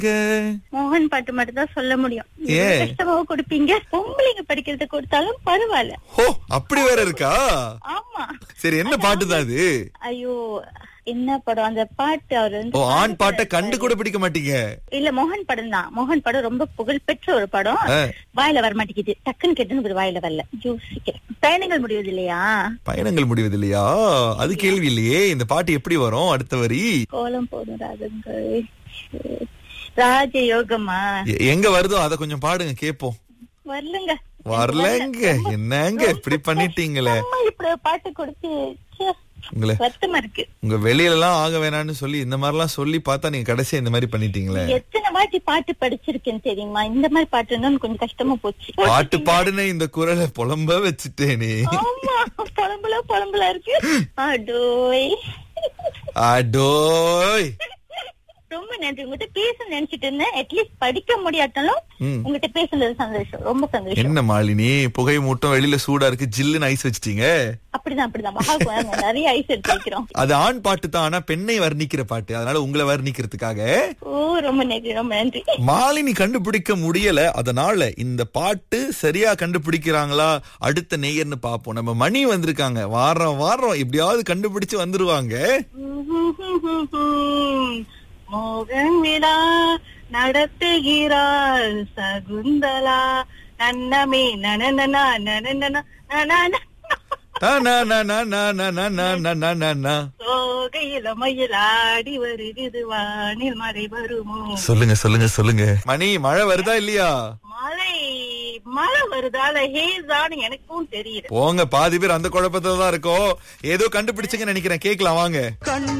மோகன் பாட்டு மட்டும் தான் சொல்ல முடியும் ஏன்? இவ்வளவு கஷ்டமாவும் கொடுப்பீங்க பொம்பளைங்க படிக்கிறது கொடுத்தாலும் பரவாயில்ல ஹோ அப்படி வேற இருக்கா ஆமா சரி என்ன பாட்டு தான் அது ஐயோ என்ன படம் அந்த பாட்டு அவர் வந்து ஓ ஆண் பாட்டை கண்டு கூட பிடிக்க மாட்டீங்க இல்ல மோகன் படம் தான் மோகன் படம் ரொம்ப புகழ்பெற்ற ஒரு படம் ஆ. வாயில வர மாட்டேங்குது டக்குன்னு கேட்டுன்னு ஒரு வாயில வரல யோசிக்கிறேன் பயணங்கள் முடிவது இல்லையா பயணங்கள் முடிவது இல்லையா அது கேள்வி இல்லையே இந்த பாட்டு எப்படி வரும் அடுத்த வரி கோலம் போடும் ராகங்கள் ராஜயோகமா எ- எங்க வருதோ அத கொஞ்சம் பாடுங்க கேப்போம் வரலங்க வரலங்க என்னங்க இப்படி பண்ணிட்டீங்களே அம்மா இப்படி ஒரு பாட்டு கொடுத்து ச்சே, உங்களை வருத்தமா இருக்கு உங்க வெளியில எல்லாம் ஆக வேணாம்னு சொல்லி இந்த மாதிரி எல்லாம் சொல்லி பார்த்தா நீங்க கடைசியா இந்த மாதிரி பண்ணிட்டீங்களே எத்தனை வாட்டி பாட்டு படிச்சிருக்கேன் தெரியுமா இந்த மாதிரி பாட்டுன்னா கொஞ்சம் கஷ்டமா போச்சு பாட்டு பாடுன இந்த குரலை புலம்ப வச்சுட்டேனே ஆமா புலம்புல புலம்புல இருக்கு அடோய் அடோய் ரொம்ப நன்றி உங்ககிட்ட பேச நினைச்சிட்டு இருந்தேன் அட்லீஸ்ட் படிக்க முடியாட்டாலும் ம். உங்ககிட்ட பேசுனது சந்தோஷம் ரொம்ப சந்தோஷம் என்ன மாலினி புகை மூட்டம் வெளியில சூடா இருக்கு ஜில்லுன்னு ஐஸ் வச்சிட்டீங்க அப்படிதான் அப்படிதான் மகாக்கு வாங்க, நிறைய ஐஸ் எடுத்து வைக்கிறோம் அது ஆண் பாட்டு தான் ஆனா பெண்ணை வர்ணிக்கிற பாட்டு அதனால உங்களை வர்ணிக்கிறதுக்காக ஓ ரொம்ப நன்றி ரொம்ப நன்றி மாலினி கண்டுபிடிக்க முடியல அதனால இந்த பாட்டு சரியா கண்டுபிடிக்கிறாங்களா அடுத்த நேயர்னு பாப்போம் நம்ம மணி வந்திருக்காங்க வாரம் வாரம் எப்படியாவது கண்டுபிடிச்சு வந்துருவாங்க மோகன் விழா நடத்துகிறாள் சகுந்தலா நன்னமே நனநனா நனநனா நனநனா. டா நா நா நா நா நா நா நா நா நா நா நா. சோகையில மயிலாடி வருகிறது வானில் மழை வருமோ சொல்லுங்க சொல்லுங்க சொல்லுங்க மணி மழை வருதா இல்லையா மழை மழை வருதால ஹேஸான்னு எனக்கும் தெரியல போங்க பாதி பேர் அந்த குழப்பத்துல தான் இருக்கோம் ஏதோ கண்டுபிடிச்சுங்க நினைக்கிறேன் கேக்கலாம் வாங்க கண்